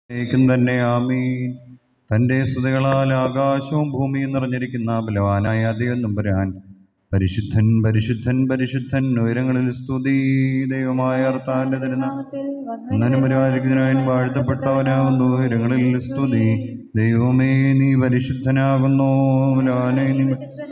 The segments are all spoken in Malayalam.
േക്കും തന്നെ ആമീൻ തൻ്റെ സ്തുതികളാൽ ആകാശവും ഭൂമിയും നിറഞ്ഞിരിക്കുന്ന ബലവാനായ ദൈവം നമ്പുരാൻ പരിശുദ്ധൻ പരിശുദ്ധൻ പരിശുദ്ധൻ ഉയരങ്ങളിൽ സ്തുതി ദൈവമായ അർത്ഥാന്റെ തിരുനാമത്തിൽ അന്നനുപരാധിക്കുന്നതിനായി വാഴ്ത്തപ്പെട്ടവനാകുന്നു ഉയരങ്ങളിൽ സ്തുതി ദൈവമേ നീ പരിശുദ്ധനാകുന്നു ബലവാനെ നീ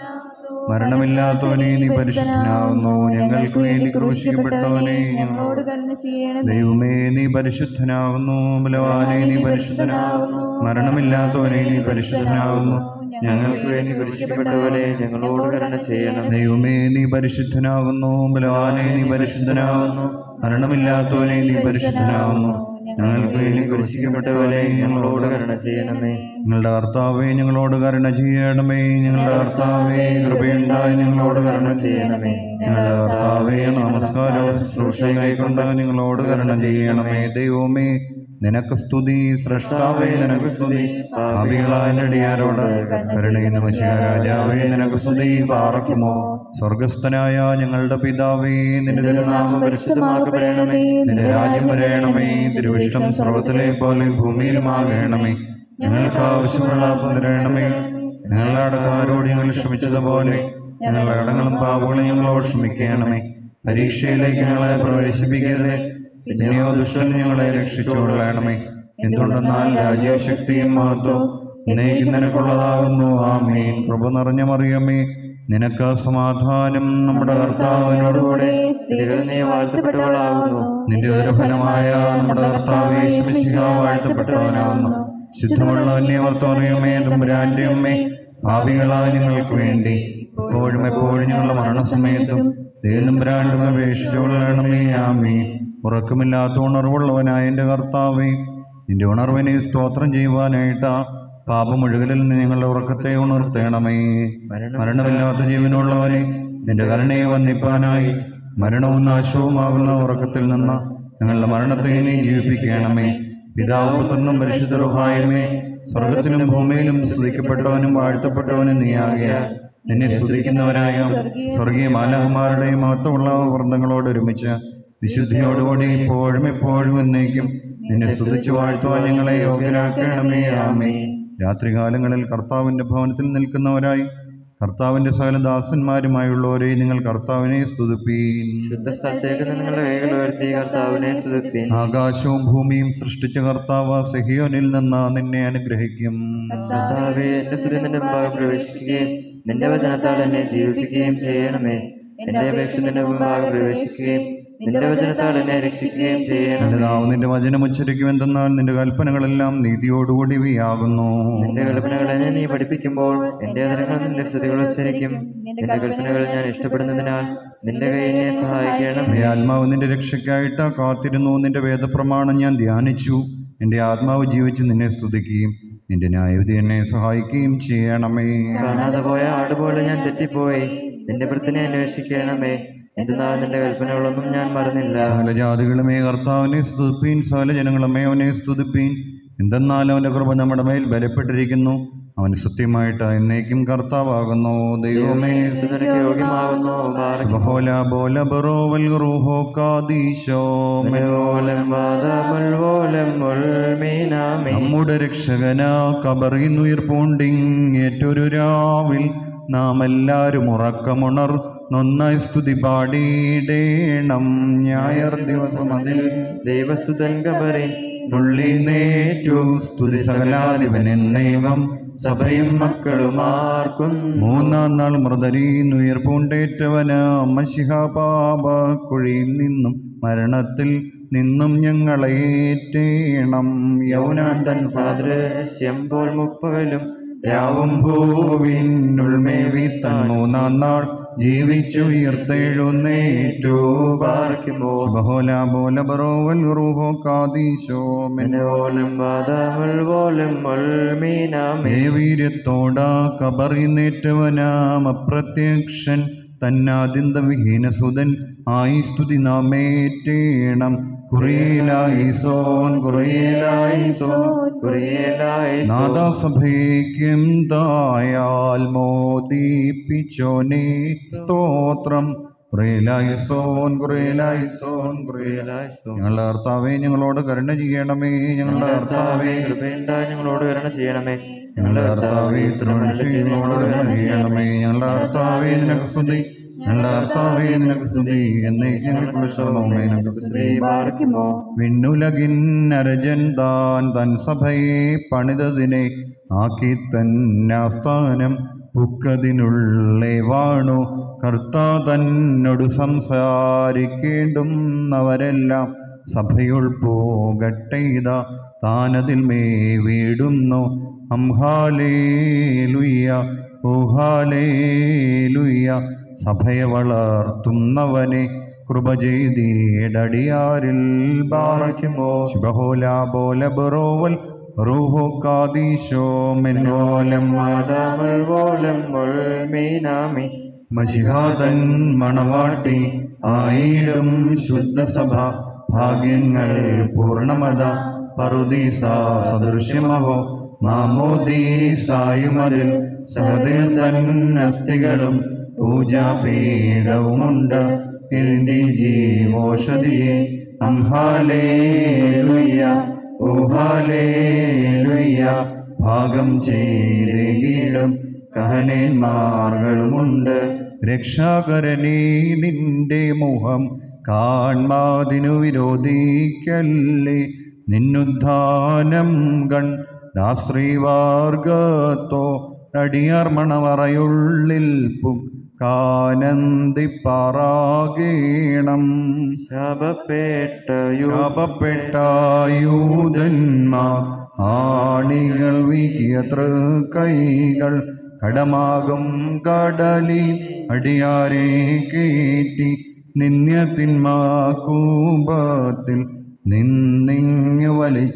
മരണമില്ലാത്തവനെ നീ പരിശുദ്ധനാകുന്നു ഞങ്ങൾക്ക് വേണ്ടി ക്രൂശിക്കപ്പെട്ടവനെ ഞങ്ങളോട് കരുണ ചെയ്യണം ദൈവമേ നീ പരിശുദ്ധനാകുന്നു ബലവാനെ നീ പരിശുദ്ധനാകുന്നു മരണമില്ലാത്തവനെ നീ പരിശുദ്ധനാകുന്നു ഞങ്ങൾക്ക് വേണ്ടി കുരിശിക്കപ്പെട്ടവരെ ഞങ്ങളോട് കരുണ ചെയ്യണം ദൈവമേ നീ പരിശുദ്ധനാകുന്നു ബലവാനെ നീ പരിശുദ്ധനാകുന്നു മരണമില്ലാത്തവനെ നീ പരിശുദ്ധനാകുന്നു ഞങ്ങൾക്ക് വേണ്ടി കുരിശിക്കപ്പെട്ടവരെ ഞങ്ങളോട് കരുണ ചെയ്യണമേ ഞങ്ങളുടെ കർത്താവെ ഞങ്ങളോട് കരുണ ചെയ്യണമേ ഞങ്ങളുടെ കർത്താവെ കൃപയുണ്ടായി ഞങ്ങളോട് കരുണ ചെയ്യണമേ ഞങ്ങളുടെ കർത്താവെ നമസ്കാരവും ശുശ്രൂഷയും കൈക്കൊണ്ട് ഞങ്ങളോട് കരുണ ചെയ്യണമേ ദൈവമേ നിനക്ക് സ്തുതി സൃഷ്ടാവേ നിനക്ക് സ്തുതി ഭാവികളായ നടിയാരോട് കരുണയുന്ന മനുഷ്യ രാജാവേ നിനക്ക് സ്തുതി പാറക്കുമോ സ്വർഗസ്ഥനായ ഞങ്ങളുടെ പിതാവേ നിന്റെ തിരുനാമം പരിശുദ്ധമാക്കപ്പെടണമേ നിന്റെ രാജ്യം വരയണമേ തിരുവിഷ്ടം സർവത്തിലെ പോലെ ഭൂമിയിലുമാകണമേ ഞങ്ങൾക്ക് ആവശ്യമുള്ള പുനരണമേ ഞങ്ങളുടെ അടക്കാരോട് ഞങ്ങൾ ക്ഷമിച്ചതുപോലെ ഞങ്ങളുടെ കടങ്ങളും പാപങ്ങളും ഞങ്ങളോട് ക്ഷമിക്കണമേ പരീക്ഷയിലേക്ക് ഞങ്ങളെ പ്രവേശിപ്പിക്കരുത് പിന്നെയോ ദുഷ്ടൻ ഞങ്ങളെ രക്ഷിച്ചുകൊള്ളണമേ എന്തുകൊണ്ടെന്നാൽ രാജ്യശക്തിയും മഹത്വം എന്നേക്കും നിനക്കുള്ളതാകുന്നു ആമേൻ കൃപ നിറഞ്ഞ മറിയമേ നിനക്ക് സമാധാനം നമ്മുടെ കർത്താവിനോടുകൂടെ സ്ത്രീകൾ നീ വാഴ്ത്തപ്പെട്ടവളാകുന്നു നിന്റെ ഉദരഫലമായ നമ്മുടെ കർത്താവ് യേശുമിശിഹ വാഴ്ത്തപ്പെട്ടവനാകുന്നു ശുദ്ധമുള്ള അന്യവർത്തറിയമേ തമ്പുരാന്റെ അമ്മേ ഭാവികളായ ഞങ്ങൾക്ക് വേണ്ടി എപ്പോഴും എപ്പോഴും ഞങ്ങളുടെ മരണസമയത്തും ദേവനമ്പുരാണ്ടും അപേക്ഷിച്ചുകൊള്ളണമേ ആമേ ഉറക്കമില്ലാത്ത ഉണർവുള്ളവനായ എൻ്റെ കർത്താവേ നിന്റെ ഉണർവിനെ സ്തോത്രം ചെയ്യുവാനായിട്ട് പാപമൊഴുകലിൽ നിന്ന് ഞങ്ങളുടെ ഉറക്കത്തെ ഉണർത്തേണമേ മരണമില്ലാത്ത ജീവനുള്ളവനെ നിന്റെ കരുണയെ വന്നിപ്പാനായി മരണവും നാശവുമാകുന്ന ഉറക്കത്തിൽ നിന്ന് ഞങ്ങളുടെ മരണത്തെ നീ ജീവിപ്പിക്കണമേ പിതാവ് പുത്രനും പരിശുദ്ധ റുഹായമേ സ്വർഗത്തിലും ഭൂമിയിലും സ്തുതിക്കപ്പെട്ടവനും വാഴ്ത്തപ്പെട്ടവനും നീയാകിയ നിന്നെ സ്തുതിക്കുന്നവനായ സ്വർഗീയ മാലാഹമാരുടെ മഹത്വമുള്ള വൃന്ദങ്ങളോട് ഒരുമിച്ച് വിശുദ്ധിയോടുകൂടി ഇപ്പോഴും എപ്പോഴും എന്നേക്കും നിന്നെ സ്തുതിച്ചു വാഴ്ത്തുവാൻ ഞങ്ങളെ യോഗ്യരാക്കണമേ ആമേ രാത്രികാലങ്ങളിൽ കർത്താവിന്റെ ഭവനത്തിൽ നിൽക്കുന്നവരായി കർത്താവിന്റെ സകല ദാസന്മാരുമായുള്ളവരെ നിങ്ങൾ കർത്താവിനെ സ്തുതിപ്പീൻ ശുദ്ധ സ്ഥലത്തേക്ക് നിങ്ങളുടെ കൈകൾ ഉയർത്തി കർത്താവിനെ സ്തുതിപ്പീൻ ആകാശവും ഭൂമിയും സൃഷ്ടിച്ച കർത്താവ് സെഹിയോനിൽ നിന്ന് നിന്നെ അനുഗ്രഹിക്കും കർത്താവേ എന്റെ സ്തുതി നിന്റെ മുമ്പാകെ പ്രവേശിക്കുകയും നിന്റെ വചനത്താൽ എന്നെ ജീവിപ്പിക്കുകയും ചെയ്യണമേ എന്റെ അപേക്ഷ നിന്റെ മുമ്പാകെ പ്രവേശിക്കുകയും നിന്റെ വചനത്താൽ എന്നെ രക്ഷിക്കുകയും ചെയ്യണം എന്റെ നാവ് നിന്റെ വചനം ഉച്ചരിക്കും എന്തെന്നാൽ നിന്റെ കൽപ്പനകളെല്ലാം നീതിയോടുകൂടിയവയാകുന്നു നിന്റെ കൽപ്പനകളെ ഞാൻ നീ പഠിപ്പിക്കുമ്പോൾ എന്റെ അതിരങ്ങൾ നിന്റെ സ്തുതികൾ ഉച്ചരിക്കും നിന്റെ കൽപ്പനകൾ ഞാൻ ഇഷ്ടപ്പെടുന്നതിനാൽ നിന്റെ കൈ എന്നെ സഹായിക്കണം എന്റെ ആത്മാവ് നിന്റെ രക്ഷയ്ക്കായിട്ട് കാത്തിരുന്നു നിന്റെ വേദപ്രമാണം ഞാൻ ധ്യാനിച്ചു എന്റെ ആത്മാവ് ജീവിച്ച് നിന്നെ സ്തുതിക്കുകയും നിന്റെ ന്യായവിധി എന്നെ സഹായിക്കുകയും ചെയ്യണമേ കാണാതെ പോയ ആടുപോലെ ഞാൻ തെറ്റിപ്പോയി നിന്റെ വൃത്തിനെ അന്വേഷിക്കണമേ എന്തെന്നാൽ നിന്റെ കൽപ്പനകളൊന്നും ഞാൻ മറന്നില്ല സകല ജാതികളുമേ കർത്താവിനെ സ്തുതിപ്പീൻ സകല ജനങ്ങളുമേ അവനെ സ്തുതിപ്പീൻ എന്തെന്നാൽ അവന്റെ കൃപ നമ്മുടെ മേൽ ബലപ്പെട്ടിരിക്കുന്നു അവൻ സത്യമായിട്ട് എന്നേക്കും കർത്താവാകുന്നു ദൈവമേ നിനക്ക് യോഗ്യമാകുന്നു ബഹോല ബോല ബറോവൽ റൂഹോ കാദീശോ മനോലം വാദമുൽവോലം മുൾമീനാമേ നമ്മുടെ രക്ഷകന കബറിന്നുയിർപ്പൂണ്ടിങ്ങേറ്റൊരു രാവിൽ നാം എല്ലാവരും ഉറക്കമുണർ നൊന്നായി സ്തുതി പാടിയിടേണം ഞായർ ദിവസം അതിൽ ദൈവസുതൻ കബറി പുള്ളി നേറ്റു സ്തുതി സകലാധിപൻ എന്നേവം സഭയും മക്കളുമാർക്കും മൂന്നാം നാൾ മൃതരീന്നുയർപ്പൂണ്ടേറ്റവന് മഷിഹ പാപ കുഴിയിൽ നിന്നും മരണത്തിൽ നിന്നും ഞങ്ങളെ ഏറ്റേണം യൗനാന്തൻ ഫാദർ സാദൃശ്യം പോൽ മുപ്പകലും രാവും ഭൂവിനുൾമേവി തൻ മൂന്നാം നാൾ ജീവിച്ചുയർത്തെഴുന്നേറ്റു പാർക്കുമോ ബഹോല ബോല ബറോവൽ റൂഹോ കാദീശോ മനോലം വാദമുൽവോലം മുൾമീനാമേ വീര്യത്തോട കബറിനേറ്റവനാം അപ്രത്യക്ഷൻ തന്നാദിന്ത വിഹീനസുതൻ ആയി സ്തുതി നാമേറ്റേണം കുറിയിലായിസോൻ കുറിയിലായിസോൻ കുറിയേലായി നാദാസഭയ്ക്കും തായാൽ മോദിപ്പിച്ചോനെ സ്തോത്രം കുറേലായിസോൻ കുറേലായിസോൻ കുറേലായി ഞങ്ങളുടെ കർത്താവെ ഞങ്ങളോട് കരുണ ചെയ്യണമേ ഞങ്ങളുടെ കർത്താവെ കൃപയുണ്ടായി ഞങ്ങളോട് കരുണ ചെയ്യണമേ ഞങ്ങളുടെ കർത്താവെ തിരുവനന്തപുരം ഞങ്ങളോട് കരുണ ചെയ്യണമേ ഞങ്ങളുടെ കർത്താവെ നിനക്ക് സ്തുതി ഞങ്ങളുടെ കർത്താവെ നിനക്ക് സ്തുതി എന്നേക്ക് ഞങ്ങൾക്ക് വിശ്രമമേ നിനക്ക് സ്തുതി പാർക്കുമോ വിണ്ണുലകിൻ അരജൻ താൻ തൻ സഭയെ പണിതതിനെ ആക്കി തന്നാസ്ഥാനം പുക്കതിനുള്ളേ വാണു കർത്താ തന്നോട് സംസാരിക്കേണ്ടുന്നവരെല്ലാം സഭയുൾ പോകട്ടെ ഇതാ താനതിൽ മേ വീടുന്നു അംഹാലേലുയ്യ ഊഹാലേലുയ്യ സഭയെ വളർത്തുന്നവനെ കൃപ ചെയ്തീടടിയാരിൽ ബാറയ്ക്കുമോ ശുഭഹോല ബോല ബറോവൽ റൂഹോ കാദീശോ മെൻവോലം മാതാമൾ വോലം മീനാമി മഷിഹാതൻ മണവാട്ടി ആയിടും ശുദ്ധസഭ ഭാഗ്യങ്ങൾ പൂർണ്ണമത പറുദീസ സദൃശ്യമവോ മാമോദീസായുമതിൽ സഹതീർത്തൻ അസ്ഥികളും പൂജാപീഠവുമുണ്ട് ഇതിന്റെ ജീവോഷധിയെ അംഹാലേലുയ്യ ഊഹാലേലുയ്യ ഭാഗം ചെയ്തീടും കഹനന്മാர்களுമുണ്ട് രക്ഷാകരനേ നിന്റെ മുഖം കാൺമാതിനു വിരോധിക്കല്ലേ നിന്നുദ്ധാനം ഗൺ ശ്രീവാർഗത്തോ അടിയർമണവറയുള്ളിൽ പും കാനന്ദിപ്പാറാകേണം ശാപപ്പെട്ട ശാപപ്പെട്ട യൂതന്മാർ ആണികൾ വീക്കിയ തൃക്കൈകൾ കടമാകും കടലി അടിയാരെ കേറ്റി നിന്യത്തിന്മാക്കൂപത്തിൽ നിന്നിങ്ങു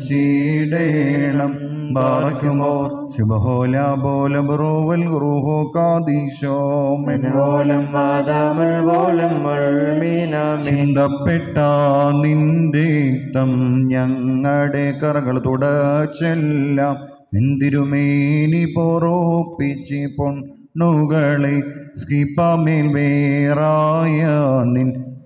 വലിച്ചിടേണം ബാറയ്ക്കുമോ ശുഭഹോല ബോല ബ്രോവൽ റുഹോ കാദീശോ മെൻവോലം വോലം മാതാമൾ വോലം മീനാമി ചിന്തപ്പെട്ട നിന്റെ രക്തം ഞങ്ങളുടെ കറകൾ തുടച്ചെല്ലാം നിന്തിരുമേനി പൊറോപ്പിച്ച് പൊണ്ണുകളെ സ്കിപ്പമേൽ വേറായ നിൻ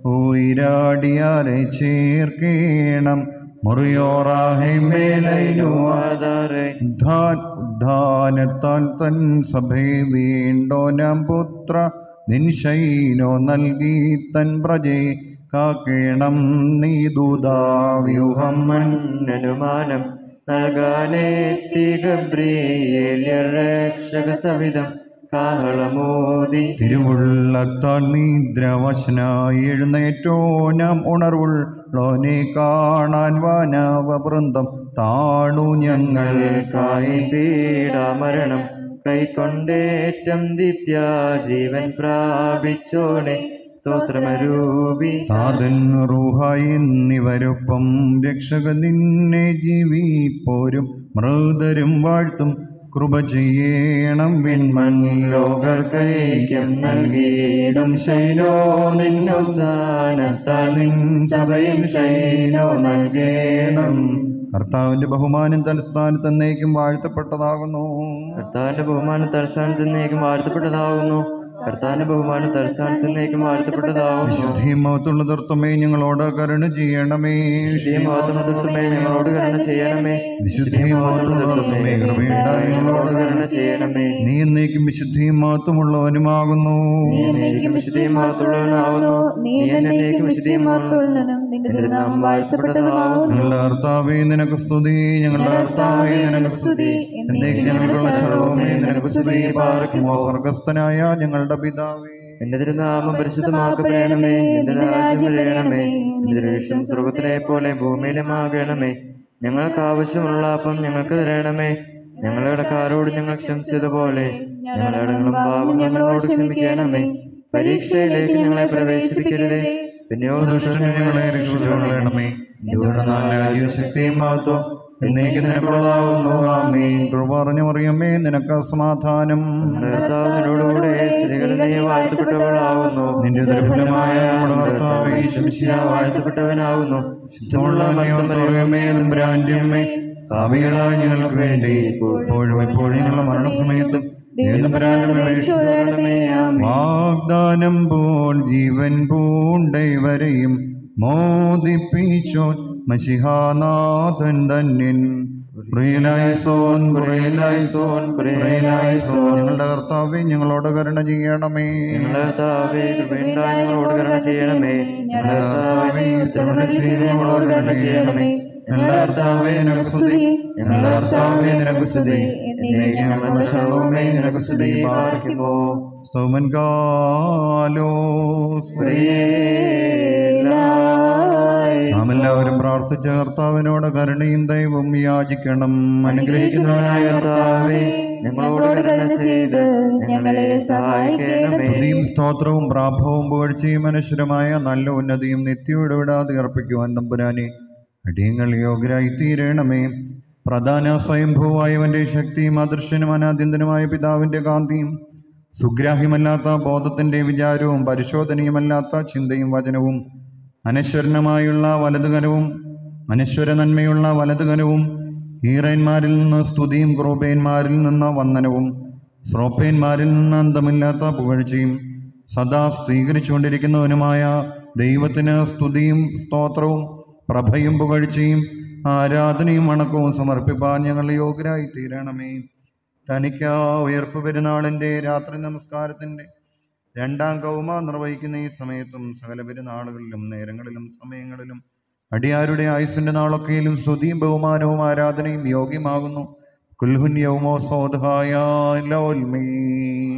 ഉയരാടിയാരെ ചേർക്കേണം മുറിയോറാഹെ മേലൈനുവാ ആധാരെ ഉദ്ധാൻ ഉദ്ധാനത്താൽ തൻ സഭയെ വീണ്ടോനം പുത്ര നിൻ ശൈനോ നൽകി തൻ പ്രജയെ കാക്കേണം നീ ദൂതാവ്യൂഹം മൻ അനുമാനം നൽകാനെത്തി ഗബ്രിയേൽ രക്ഷക സവിധം കാഹളമോദി തിരുവുള്ളത്താൽ നിദ്രവശനായി എഴുന്നേറ്റോ നാം ഉണർവുള്ളോനെ കാണാൻ വാനവ വൃന്ദം താണു ഞങ്ങൾ കായി പീഡാമരണം കൈക്കൊണ്ടേറ്റം ദിത്യ ജീവൻ പ്രാപിച്ചോണെ സ്തോത്രമരൂപി താതൻ റൂഹായി എന്നിവരൊപ്പം രക്ഷക നിന്നെ ജീവിപ്പോരും മൃതരും വാഴ്ത്തും കൃപ ചെയ്യണം വിൺമൺ ലോകർക്കൈക്യം നൽകിയിടും ശൈലോ നിന്നുദാനത്താൽ നിൻ സഭയിൽ ശൈലോ നൽകേണം കർത്താവിന്റെ ബഹുമാനം തലസ്ഥാനത്ത് എന്നേക്കും വാഴ്ത്തപ്പെട്ടതാകുന്നു കർത്താവിന്റെ ബഹുമാനം തലസ്ഥാനത്തേക്കും വാഴ്ത്തപ്പെട്ടതാകുന്നു കർത്താവിന്റെ ബഹുമാനം തലസ്ഥാനത്തേക്കും വാഴ്ത്തപ്പെട്ടതാകുന്നു വിശുദ്ധിമത്തുള്ള ദർത്തമേ ഞങ്ങളോട് കരുണ ചെയ്യണമേ മഹത്വമേ ഞങ്ങളോട് കരുണ ചെയ്യണമേ വിശുദ്ധിമത്തുള്ള ദർത്തമേ കൃപയുണ്ടായി ഞങ്ങളോട് ഞങ്ങളോട് കരുണ ചെയ്യണമേ നീ എന്നേക്കും വിശുദ്ധിയും മഹത്വമുള്ളവനുമാകുന്നു നീ എന്നേക്കും വിശുദ്ധിയും മഹത്വമുള്ളവനാകുന്നു നീ എന്നേക്കും വിശുദ്ധിയുമാർത്തുള്ളനും നിന്റെ തിരുനാമം വാഴ്ത്തപ്പെട്ടതുമാകുന്നു ഞങ്ങളുടെ കർത്താവേ നിനക്ക് സ്തുതി ഞങ്ങളുടെ കർത്താവേ നിനക്ക് സ്തുതി എന്നേക്കും ഞങ്ങൾക്കുള്ള സർവമേ നിനക്ക് സ്തുതി പാർക്കുമോ സ്വർഗസ്ഥനായ ഞങ്ങളുടെ പിതാവേ എന്റെ തിരുനാമം പരിശുദ്ധമാക്കപ്പെടണമേ എന്റെ രാജ്യം വരയണമേ എന്റെ രക്ഷം സ്വർഗത്തിലെ പോലെ ഭൂമിയിലുമാകണമേ ഞങ്ങൾക്ക് ആവശ്യമുള്ള അപ്പം ഞങ്ങൾക്ക് തരണമേ ഞങ്ങളുടെ കടക്കാരോട് ഞങ്ങൾ ക്ഷമിച്ചതുപോലെ ഞങ്ങളുടെ കടങ്ങളും പാപങ്ങളും ഞങ്ങളോട് ക്ഷമിക്കണമേ പരീക്ഷയിലേക്ക് ഞങ്ങളെ പ്രവേശിപ്പിക്കരുതേ പിന്നെയോ ദുഷ്ടനെ ഞങ്ങളെ രക്ഷിച്ചുകൊള്ളണമേ ഇവിടെ നല്ല രാജ്യശക്തിയും മഹത്വം എന്നേക്ക് നിനക്കുള്ളതാവുന്നു ആമീൻ കൃപ പറഞ്ഞു മറിയമ്മേ നിനക്ക് സമാധാനം കർത്താവിനോടുകൂടെ സ്ത്രീകളിൽ നീ വാഴ്ത്തപ്പെട്ടവളാകുന്നു നിന്റെ ദുർഫലമായ നമ്മുടെ കർത്താവേ ശംശിയ വാഴ്ത്തപ്പെട്ടവനാകുന്നു ശുദ്ധമുള്ള മറിയമ്മേ നമ്പുരാന്റമ്മേ ഭാവികളായ ഞങ്ങൾക്ക് വേണ്ടി ഇപ്പോഴും എപ്പോഴും ഞങ്ങളുടെ മരണസമയത്തും ദൈവപുരാണമേ ഈശോരണമേ ആമേൻ വാഗ്ദാനം പോൽ ജീവൻ പൂണ്ടൈവരെയും മോദിപ്പിച്ചോൻ മഷിഹാനാഥൻ തന്നിൻ പ്രിയലായിസോൻ പ്രിയലായിസോൻ പ്രിയലായിസോൻ ഞങ്ങളുടെ കർത്താവെ ഞങ്ങളോട് കരുണ ചെയ്യണമേ ഞങ്ങളുടെ കർത്താവേ കൃപയുണ്ടായി ഞങ്ങളോട് കരുണ ചെയ്യണമേ ഞങ്ങളുടെ കർത്താവേ ഉത്തരവുള്ള ചെയ്ത് ഞങ്ങളോട് കരുണ ചെയ്യണമേ ഞങ്ങളുടെ കർത്താവെ നിനക്ക് സ്തുതി ഞങ്ങളുടെ കർത്താവെ നിനക്ക് സ്തുതി എന്നേക്കും ഞങ്ങളുടെ ശരണവുമേ നിനക്ക് സ്തുതി പാർക്കുമോ സൗമൻ കാലോ നാം എല്ലാവരും പ്രാർത്ഥിച്ച കർത്താവിനോട് കരുണയും ദൈവം യാചിക്കണം അനുഗ്രഹിക്കുന്നവനായ കർത്താവേ ഞങ്ങളോട് കരുണ ചെയ്ത് ഞങ്ങളെ സഹായിക്കണമേ സ്തുതിയും സ്തോത്രവും പ്രാഭവും പുകഴ്ചയും അനശ്വരമായ നല്ല ഉന്നതിയും നിത്യയോടെ വിടാതെ അർപ്പിക്കുവാൻ നമ്പുരാനെ അടിയങ്ങൾ യോഗ്യരായി തീരണമേ പ്രധാന സ്വയംഭൂവായവന്റെ ശക്തിയും അദൃശ്യനും അനാദ്യന്തനുമായ പിതാവിന്റെ കാന്തിയും സുഗ്രാഹ്യമല്ലാത്ത ബോധത്തിന്റെ വിചാരവും പരിശോധനയുമല്ലാത്ത ചിന്തയും വചനവും അനശ്വരനുമായുള്ള വലതുകരവും അനശ്വര നന്മയുള്ള വലതുകരവും ഹീറന്മാരിൽ നിന്ന് സ്തുതിയും ക്രൂപേന്മാരിൽ നിന്ന് വന്ദനവും ശ്രോപ്പേന്മാരിൽ നിന്ന് അന്തമില്ലാത്ത പുകഴ്ചയും സദാ സ്വീകരിച്ചുകൊണ്ടിരിക്കുന്നവനുമായ ദൈവത്തിന് സ്തുതിയും സ്തോത്രവും പ്രഭയും പുകഴ്ചയും ആരാധനയും വണക്കവും സമർപ്പിപ്പാൻ ഞങ്ങൾ യോഗ്യരായി തീരണമേ തനിക്ക് ഉയർപ്പ് പെരുന്നാളിൻ്റെ രാത്രി നമസ്കാരത്തിൻ്റെ രണ്ടാം കൗമ നിർവഹിക്കുന്ന ഈ സമയത്തും സകല പെരുന്നാളുകളിലും നേരങ്ങളിലും സമയങ്ങളിലും അടിയാരുടെ ആയുസിന്റെ നാളൊക്കെയിലും സ്തുതിയും ബഹുമാനവും ആരാധനയും യോഗ്യമാകുന്നു കുൽഹുൻ യൗമോ സോദഹായ ലോൽമീൻ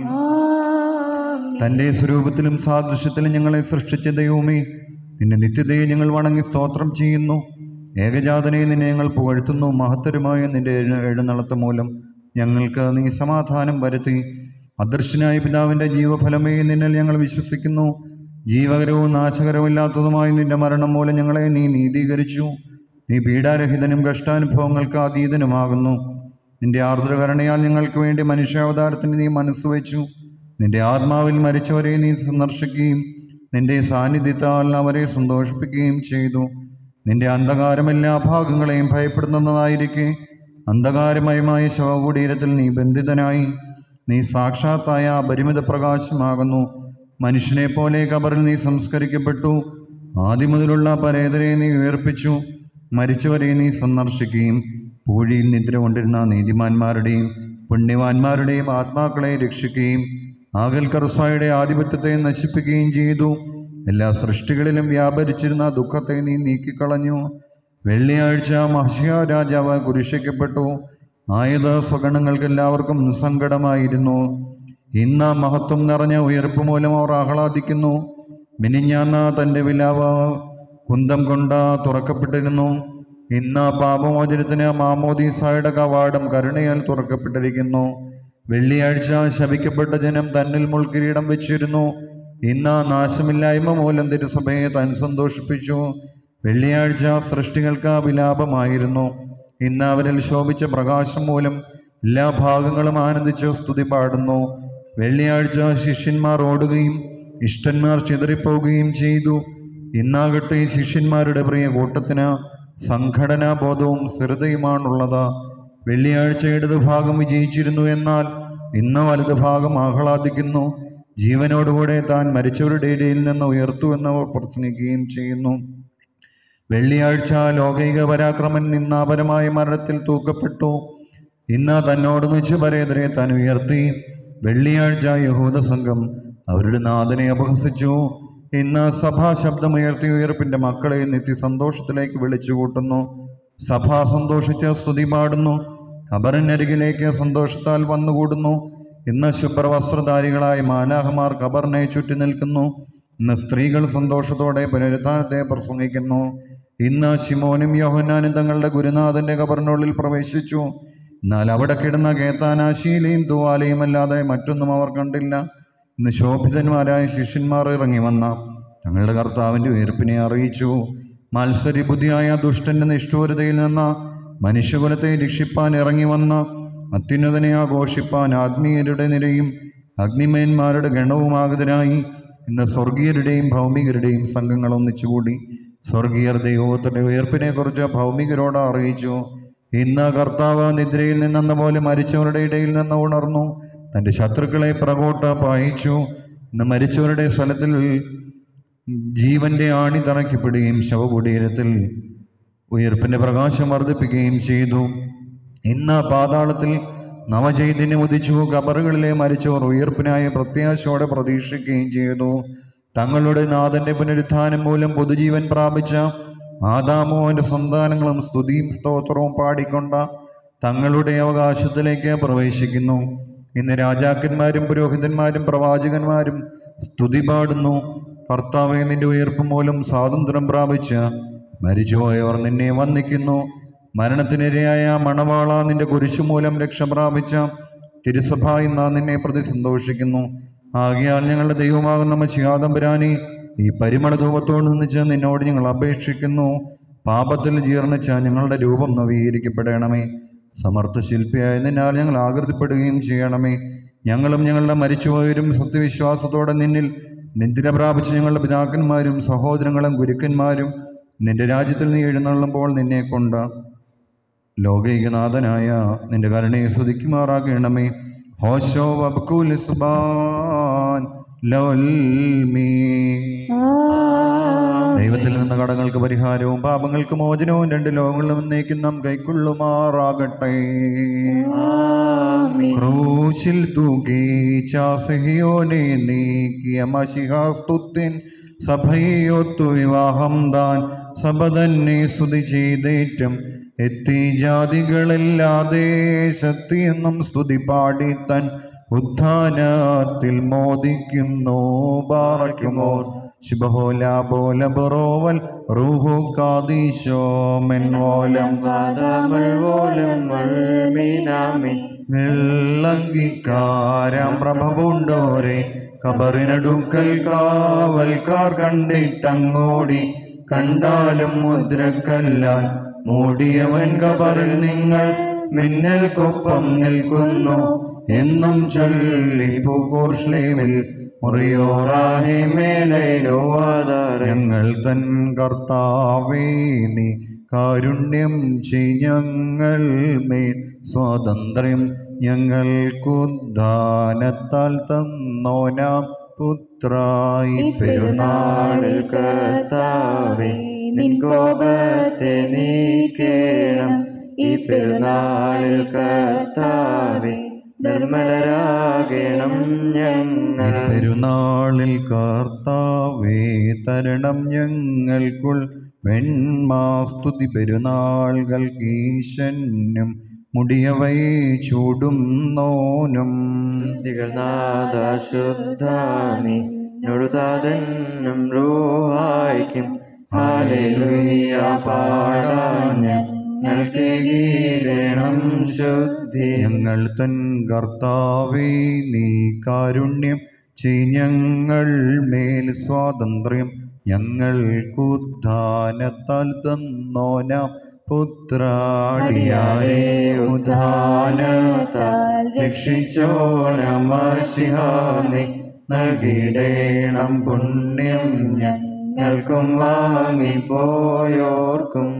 തന്റെ സ്വരൂപത്തിലും സാദൃശ്യത്തിലും ഞങ്ങളെ സൃഷ്ടിച്ച ദൈവമേ നിന്റെ നിത്യതയെ ഞങ്ങൾ വണങ്ങി സ്തോത്രം ചെയ്യുന്നു ഏകജാതനെ നിന്നെ ഞങ്ങൾ പുകഴ്ത്തുന്നു മഹത്തരമായ നിന്റെ എഴു- എഴുന്നള്ളത്ത് മൂലം ഞങ്ങൾക്ക് നീ സമാധാനം വരുത്തി അദർശനായ പിതാവിന്റെ ജീവഫലമേ നിന്നിൽ ഞങ്ങൾ വിശ്വസിക്കുന്നു ജീവകരവും നാശകരവും ഇല്ലാത്തതുമായ നിന്റെ മരണം മൂലം ഞങ്ങളെ നീ നീതീകരിച്ചു നീ പീഡാരഹിതനും കഷ്ടാനുഭവങ്ങൾക്ക് അതീതനുമാകുന്നു നിന്റെ ആർദ്രകരണയാൽ ഞങ്ങൾക്ക് വേണ്ടി മനുഷ്യാവതാരത്തിന് നീ മനസ്സ് വെച്ചു നിന്റെ ആത്മാവിൽ മരിച്ചവരെ നീ സന്ദർശിക്കുകയും നിന്റെ സാന്നിധ്യത്താൽ അവരെ സന്തോഷിപ്പിക്കുകയും ചെയ്തു നിന്റെ അന്ധകാരം എല്ലാ ഭാഗങ്ങളെയും ഭയപ്പെടുന്നതായിരിക്കെ അന്ധകാരമയമായ ശവകുടീരത്തിൽ നീ ബന്ധിതനായി നീ സാക്ഷാത്തായ പരിമിത പ്രകാശമാകുന്നു മനുഷ്യനെ പോലെ കബറിൽ നീ സംസ്കരിക്കപ്പെട്ടു ആദ്യം മുതലുള്ള പരേതരെ നീ ഉയർപ്പിച്ചു മരിച്ചവരെ നീ സന്ദർശിക്കുകയും പൂഴിയിൽ നിദ്ര കൊണ്ടിരുന്ന നീതിമാന്മാരുടെയും പുണ്യവാന്മാരുടെയും ആത്മാക്കളെ രക്ഷിക്കുകയും ആകൽ കർസായുടെ ആധിപത്യത്തെ നശിപ്പിക്കുകയും ചെയ്തു എല്ലാ സൃഷ്ടികളിലും വ്യാപരിച്ചിരുന്ന ദുഃഖത്തെ നീ നീക്കിക്കളഞ്ഞു വെള്ളിയാഴ്ച മഹ്യ രാജാവ് കുരിശിക്കപ്പെട്ടു ആയത് സ്വഗണങ്ങൾക്ക് എല്ലാവർക്കും സങ്കടമായിരുന്നു ഇന്ന് മഹത്വം നിറഞ്ഞ ഉയർപ്പ് മൂലം അവർ ആഹ്ലാദിക്കുന്നു മിനിഞ്ഞാന്ന് തൻ്റെ വിലാവ് കുന്തം കൊണ്ട് തുറക്കപ്പെട്ടിരുന്നു ഇന്ന് പാപമോചനത്തിന് മാമോദീസായുടെ കവാടം കരുണയാൽ തുറക്കപ്പെട്ടിരിക്കുന്നു വെള്ളിയാഴ്ച ശപിക്കപ്പെട്ട ജനം തന്നിൽ മുൾക്കിരീടം വെച്ചിരുന്നു ഇന്ന് നാശമില്ലായ്മ മൂലം തിരുസഭയെ താൻ സന്തോഷിപ്പിച്ചു വെള്ളിയാഴ്ച സൃഷ്ടികൾക്ക് വിലാപമായിരുന്നു ഇന്ന് അവരിൽ ശോഭിച്ച പ്രകാശം മൂലം എല്ലാ ഭാഗങ്ങളും ആനന്ദിച്ച് സ്തുതി പാടുന്നു വെള്ളിയാഴ്ച ശിഷ്യന്മാർ ഓടുകയും ഇഷ്ടന്മാർ ചിതറിപ്പോവുകയും ചെയ്തു ഇന്നാകട്ടെ ശിഷ്യന്മാരുടെ പ്രിയ കൂട്ടത്തിന് സംഘടനാ ബോധവും സ്ഥിരതയുമാണുള്ളത് വെള്ളിയാഴ്ച ഇടത് ഭാഗം വിജയിച്ചിരുന്നു എന്നാൽ ഇന്ന് വലത് ഭാഗം ആഹ്ലാദിക്കുന്നു ജീവനോടുകൂടെ താൻ മരിച്ചവരുടെ ഇടയിൽ നിന്ന് ഉയർത്തു എന്നവർ പ്രസംഗിക്കുകയും ചെയ്യുന്നു വെള്ളിയാഴ്ച ലോകൈക പരാക്രമൻ നിന്നാപരമായ മരണത്തിൽ തൂക്കപ്പെട്ടു ഇന്ന് തന്നോട് വെച്ച് പരേതരെ താൻ ഉയർത്തി വെള്ളിയാഴ്ച യഹൂദ സംഘം അവരുടെ നാഥനെ അപഹസിച്ചു ഇന്ന് സഭാ ശബ്ദമുയർത്തി ഉയർപ്പിന്റെ മക്കളെ നിത്യ സന്തോഷത്തിലേക്ക് വിളിച്ചു കൂട്ടുന്നു സഭ സന്തോഷിച്ച് സ്തുതി പാടുന്നു ഖബറിനരികിലേക്ക് സന്തോഷത്താൽ വന്നുകൂടുന്നു ഇന്ന് ശുഭ്രവസ്ത്രധാരികളായ മാലാഹമാർ ഖബറിനെ ചുറ്റി നിൽക്കുന്നു ഇന്ന് സ്ത്രീകൾ സന്തോഷത്തോടെ പുനരുദ്ധാനത്തെ പ്രസംഗിക്കുന്നു ഇന്ന് ശിമോനും യോഹന്നാനും തങ്ങളുടെ ഗുരുനാഥന്റെ ഖബറിനുള്ളിൽ പ്രവേശിച്ചു എന്നാൽ അവിടെ കിടന്ന കേത്താനാശീലയും തൂവാലയും അല്ലാതെ മറ്റൊന്നും അവർ കണ്ടില്ല ഇന്ന് ശോഭിതന്മാരായ ശിഷ്യന്മാർ ഇറങ്ങി വന്ന തങ്ങളുടെ കർത്താവിന്റെ ഉയർപ്പിനെ അറിയിച്ചു മത്സരി ബുദ്ധിയായ ദുഷ്ടന്റെ നിഷ്ഠൂരതയിൽ നിന്ന് മനുഷ്യകുലത്തെ രക്ഷിപ്പാൻ ഇറങ്ങി വന്ന അത്യുന്നതനെ ആഘോഷിപ്പാൻ ആത്മീയരുടെ നിരയും അഗ്നിമയന്മാരുടെ ഗണവുമാകതനായി ഇന്ന് സ്വർഗീയരുടെയും ഭൗമികരുടെയും സംഘങ്ങൾ ഒന്നിച്ചുകൂടി സ്വർഗീയർ ദൈവത്തിന്റെ ഉയർപ്പിനെ കുറിച്ച് ഭൗമികരോട് അറിയിച്ചു ഇന്ന് കർത്താവ് നിദ്രയിൽ നിന്നെന്ന പോലെ മരിച്ചവരുടെ ഇടയിൽ നിന്ന് ഉണർന്നു തന്റെ ശത്രുക്കളെ പുറകോട്ട് പായിച്ചു ഇന്ന് മരിച്ചവരുടെ സ്ഥലത്തിൽ ജീവന്റെ ആണി തറയ്ക്കപ്പെടുകയും ശവകുടീരത്തിൽ ഉയർപ്പിന്റെ പ്രകാശം വർദ്ധിപ്പിക്കുകയും ചെയ്തു ഇന്ന് പാതാളത്തിൽ നവചൈതന്യം ഉദിച്ചു കബറുകളിലെ മരിച്ചവർ ഉയർപ്പിനായി പ്രത്യാശയോടെ പ്രതീക്ഷിക്കുകയും ചെയ്തു തങ്ങളുടെ നാഥന്റെ പുനരുത്ഥാനം മൂലം പൊതുജീവൻ പ്രാപിച്ച ആദാമോന്റെ സന്താനങ്ങളും സ്തുതിയും സ്തോത്രവും പാടിക്കൊണ്ട തങ്ങളുടെ അവകാശത്തിലേക്ക് പ്രവേശിക്കുന്നു ഇന്ന് രാജാക്കന്മാരും പുരോഹിതന്മാരും പ്രവാചകന്മാരും സ്തുതി പാടുന്നു കർത്താവെ നിന്റെ ഉയർപ്പ് മൂലം സ്വാതന്ത്ര്യം പ്രാപിച്ച് മരിച്ചുപോയവർ നിന്നെ വന്ദിക്കുന്നു മരണത്തിനിരയായ മണവാള നിന്റെ കുരിശു മൂലം രക്ഷ പ്രാപിച്ച തിരുസഭ ഇന്ന് നിന്നെ പ്രതി സന്തോഷിക്കുന്നു ആകയാൽ ഞങ്ങളുടെ ദൈവമാകുന്ന മഷിയാതമ്പുരാനി ഈ പരിമള ധൂപത്തോട് നിന്നിച്ച് നിന്നോട് ഞങ്ങൾ അപേക്ഷിക്കുന്നു പാപത്തിൽ ജീർണിച്ച ഞങ്ങളുടെ രൂപം നവീകരിക്കപ്പെടണമേ സമർത്ഥ ശില്പിയായ നിന്നാൽ ഞങ്ങൾ ആകൃതിപ്പെടുകയും ചെയ്യണമേ ഞങ്ങളും ഞങ്ങളുടെ മരിച്ചുപോയവരും സത്യവിശ്വാസത്തോടെ നിന്നിൽ നിന്ദിര പ്രാപിച്ച ഞങ്ങളുടെ പിതാക്കന്മാരും സഹോദരങ്ങളും ഗുരുക്കന്മാരും നിന്റെ രാജ്യത്തിൽ നീ എഴുന്നള്ളുമ്പോൾ നിന്നെ കൊണ്ട് ലോകൈകനാഥനായ നിന്റെ കരുണയെ സ്തുതിക്കുമാറാകണമേ ഹോശോ വബ്കുൽ സുബാൻ ലോൽമീ ദൈവത്തിൽ നിന്ന് കടങ്ങൾക്ക് പരിഹാരവും പാപങ്ങൾക്ക് മോചനവും രണ്ട് ലോകങ്ങളിലും എന്നേക്കും നാം കൈക്കൊള്ളുമാറാകട്ടെ ക്രൂശിൽ തൂക്കി ചാസഹിയോനെ നീക്കിയ മഷിഹാസ്തുത്യൻ സഭയൊത്തു വിവാഹം താൻ സഭ തന്നെ സ്തുതി ചെയ്തേറ്റം എത്തി ജാതികളെല്ലാതെ ശക്തിയെന്നും സ്തുതി പാടി തൻ ഉത്ഥാനത്തിൽ മോദിക്കുന്നു പാറയ്ക്കുമോ ശുഭഹോല പോല ബറോവൽ റൂഹു കാദീശോ മെൻവോലം വാദമൾവോലം മൾമീനാമി വെള്ളങ്കിക്കാരം പ്രഭവുണ്ടോരെ കബറിനടുക്കൽ കാവൽക്കാർ കണ്ടിട്ടങ്ങോടി കണ്ടാലും മുദ്രക്കല്ലാൽ മൂടിയവൻ കബറിൽ നിങ്ങൾ മിന്നൽക്കൊപ്പം നിൽക്കുന്നു എന്നും ചൊല്ലിപ്പുകോർഷ്ലേമിൽ മുറിയോറാഹി മേലയിലോ ഞങ്ങൾ തൻ കർത്താവേ നീ കാരുണ്യം ചെയ്യങ്ങൾ മേൽ സ്വാതന്ത്ര്യം ഞങ്ങൾക്കുദ്ധാനത്താൽ തന്നോനാം പുത്രായി പെരുന്നാൾ നാളിൽ കർത്താവേ നിൻ കോപത്തെ നീക്കേണം ഈ പെരുന്നാളിൽ കർത്താവേ നിർമ്മലരാകണം ഞങ്ങൾ പെരുന്നാളിൽ കർത്താവേ തരണം ഞങ്ങൾക്കുൾ വെൺമാസ്തുതി പെരുന്നാളുകൾ ഈശനും മുടിയവൈ ചൂടും നോനും ദിഗനാഥശുദ്ധാമി നൊടുതാതന്നും റൂഹായിക്കും ഹാലേലുയ്യ പാടാഞ്ഞ് ഞങ്ങൾക്കേകീരണം ശുദ്ധി ഞങ്ങൾ തൻ കർത്താവേ നീ കാരുണ്യം ചെയ്യങ്ങൾ മേൽ സ്വാതന്ത്ര്യം ഞങ്ങൾക്കുദ്ധാനത്താൽ തന്നോനാം പുത്രാടിയാരെ ഉദ്ധാനത്താൽ രക്ഷിച്ചോണമശിഹാനെ നൽകിയിടേണം പുണ്യം ഞങ്ങൾക്കും വാങ്ങിപ്പോയോർക്കും